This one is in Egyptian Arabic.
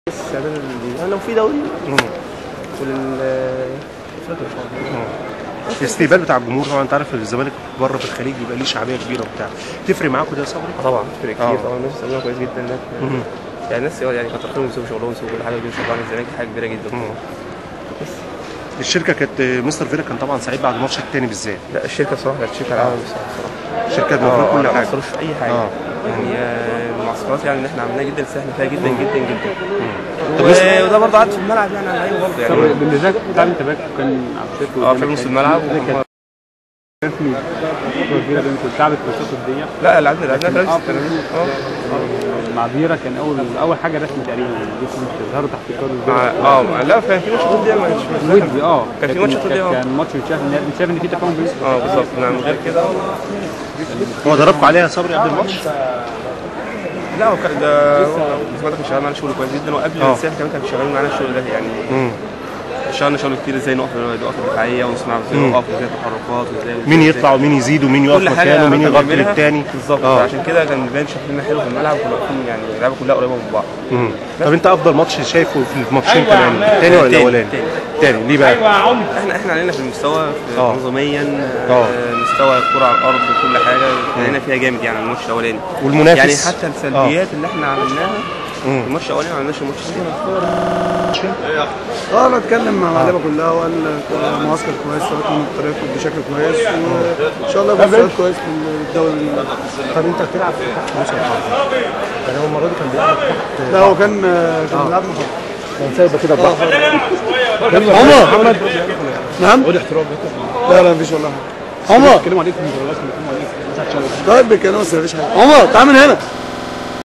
السعادة اللي لو في دوري ولل افريقيا ان شاء الله الاستقبال بتاع الجمهور طبعا انت عارف الزمالك بره في الخليج بيبقى ليه شعبيه كبيره وبتاع تفرق معاكم ده يا صبري؟ طبعا تفرق آه. كتير طبعا الناس بتعملها كويس جدا هناك مم. يعني الناس يعني كتر خيرهم يسيبوا شغلهم يسيبوا كل حاجه ويجوا يشجعوا على الزمالك دي حاجه كبيره جدا مم. بس الشركه كانت مستر فيرا كان طبعا سعيد بعد الماتش الثاني بالذات لا الشركه بصراحه كانت شركه العالم بصراحه الشركه اه موفره كل لا ما حاجه اثروش في اي حاجه آه. يعني آه، المعسكرات يعني اللي احنا عملناها جدا استفدنا فيها جدا جدا جدا طب و- بس- وده برضه قعد في الملعب يعني على اللعيبه برضه طب يعني بالنسبه لك بتلعب انت باك كان عبد الشافي اه في نص الملعب كان في فتره كبيره بين كنت لعبت ماتشات وديه لا لعبنا لعبنا في اه نفس اه مع فيرا كان اول اول حاجه رسمي تقريبا جسم ظهروا تحت القرار مع- اه لا كان في ماتش ضد ما كانش ودي اه كان في لكن ماتش ضد اه كان ماتش شايف ان انت شايف ان في تفاهم بين اه بالظبط نعم غير كده هو ضربكم عليها يا صبري قبل الماتش؟ لا هو كان ده الزمالك كان شغال معانا شغل كويس جدا وقبل اه. الساحل كمان كان شغال معانا الشغل ده يعني مم. اشتغلنا شغل كتير ازاي نقف نقف دفاعيه ونصنع ازاي مم. نقف ازاي تحركات وازاي مين يطلع ومين يزيد ومين يقف كل حاجه مكانه ومين كنا يغطي بنعملها للتاني بالظبط اه. عشان كده كان باين شكلنا حلو في الملعب وكنا واقفين يعني اللعبه كلها قريبه من بعض مم. طب انت افضل ماتش شايفه في الماتشين كمان الثاني ولا تاني. الاولاني؟ تاني. الثاني ليه بقى؟ احنا احنا علينا في المستوى في اه. نظاميا اه. آه، مستوى الكره على الارض وكل حاجه علينا فيها جامد يعني الماتش الاولاني والمنافس يعني حتى السلبيات اللي احنا عملناها مم. الماتش الاولاني ما عملناش الماتش الثاني اه انا اتكلم مع اللعيبه كلها وقال معسكر كويس ثبتنا الطريق بشكل كويس وان شاء الله يبقى مستوى كويس في الدوري طب انت بتلعب تحت 15 يعني هو المره دي كان بيلعب تحت لا هو كان كان بيلعب محمد كان سايبه كده براحته عمر محمد نعم قول احترام لا لا مفيش والله حاجه عمر بيتكلموا عليك من دلوقتي بيتكلموا عليك طيب بيتكلموا بس مفيش حاجه عمر تعال من هنا